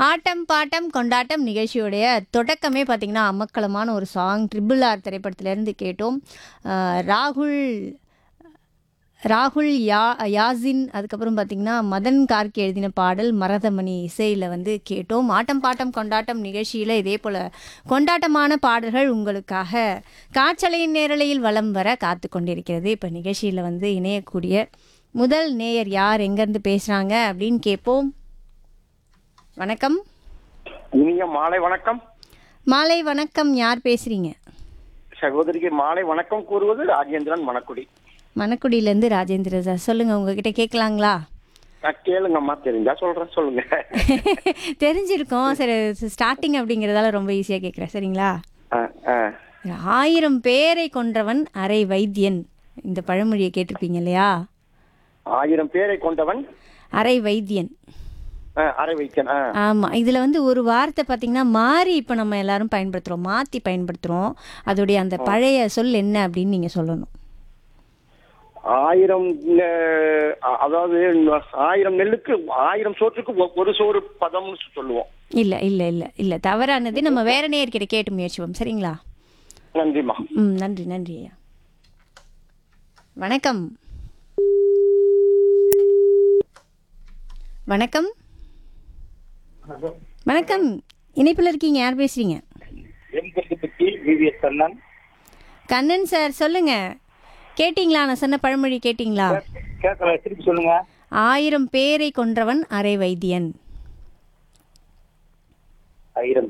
ஆட்டம் bottom கொண்டாட்டம் நிகழ்ச்சியுடைய தொடக்கமே பார்த்தீங்கன்னா அமக்களமான ஒரு சாங் ட்ரிபிள் ஆர் திரைப்படத்திலேருந்து கேட்டோம் அஹ், ராகுல் ராகுல் யா யாசின் அதுக்கப்புறம் பார்த்தீங்கன்னா மதன் கார்கி எழுதின பாடல் மரதமணி இசையில் வந்து கேட்டோம் ஆட்டம் பாட்டம் கொண்டாட்டம் நிகழ்ச்சியில் இதே போல் கொண்டாட்டமான பாடல்கள் உங்களுக்காக காற்றலையின் நேரலையில் வலம் வர காத்து கொண்டிருக்கிறது இப்போ நிகழ்ச்சியில் வந்து இணையக்கூடிய முதல் நேயர் யார் எங்கேருந்து பேசுகிறாங்க அப்படின்னு கேட்போம் வணக்கம் இனிய மாலை வணக்கம் மாலை வணக்கம் யார் பேசுகிறீங்க சகோதரிக்கு மாலை வணக்கம் கூறுவது ராஜேந்திரன் மணக்குடி மணக்குடியிலேருந்து ராஜேந்திர சார் சொல்லுங்கள் உங்ககிட்ட கேட்கலாங்களா நான் கேளுங்கம்மா தெரிஞ்சா சொல்றேன் சொல்லுங்க தெரிஞ்சிருக்கோம் சரி ஸ்டார்டிங் அப்படிங்கிறதால ரொம்ப ஈஸியாக கேட்குறேன் சரிங்களா ஆ, ஆ. ஆயிரம் பேரை கொன்றவன் அரை வைத்தியன் இந்த பழமொழியை கேட்டிருப்பீங்க இல்லையா ஆயிரம் பேரை கொண்டவன் அரை வைத்தியன் ஆ, அரை வைக்கன் ஆ. ஆமாம் இதில் வந்து ஒரு வார்த்தை பார்த்தீங்கன்னா மாறி இப்போ நம்ம எல்லாரும் பயன்படுத்துகிறோம் மாற்றி பயன்படுத்துகிறோம் அதோடைய அந்த பழைய சொல் என்ன அப்படின்னு நீங்கள் சொல்லணும் ஆயிரம் அஹ், அதாவது ஆயிரம் நெல்லுக்கு ஆயிரம் சோற்றுக்கு ஒ- ஒரு சோறு பதம்னு சொல்லுவோம் இல்லை இல்லை இல்லை இல்லை தவறானது நம்ம வேற நேர்கிட்ட கேட்டு முயற்சிவோம் சரிங்களா நன்றிம்மா ம் நன்றி நன்றி ஐயா வணக்கம் வணக்கம் வணக்கம் இணைப்பில் இருக்கீங்க யார் பேசுறீங்க கண்ணன் கண்ணன் சார் சொல்லுங்க கேட்டிங்களா நான் சொன்ன பழமொழி கேட்டிங்களா கேட்கல திருப்பி சொல்லுங்க ஆயிரம் பேரை கொன்றவன் அரை வைத்தியன் ஆயிரம்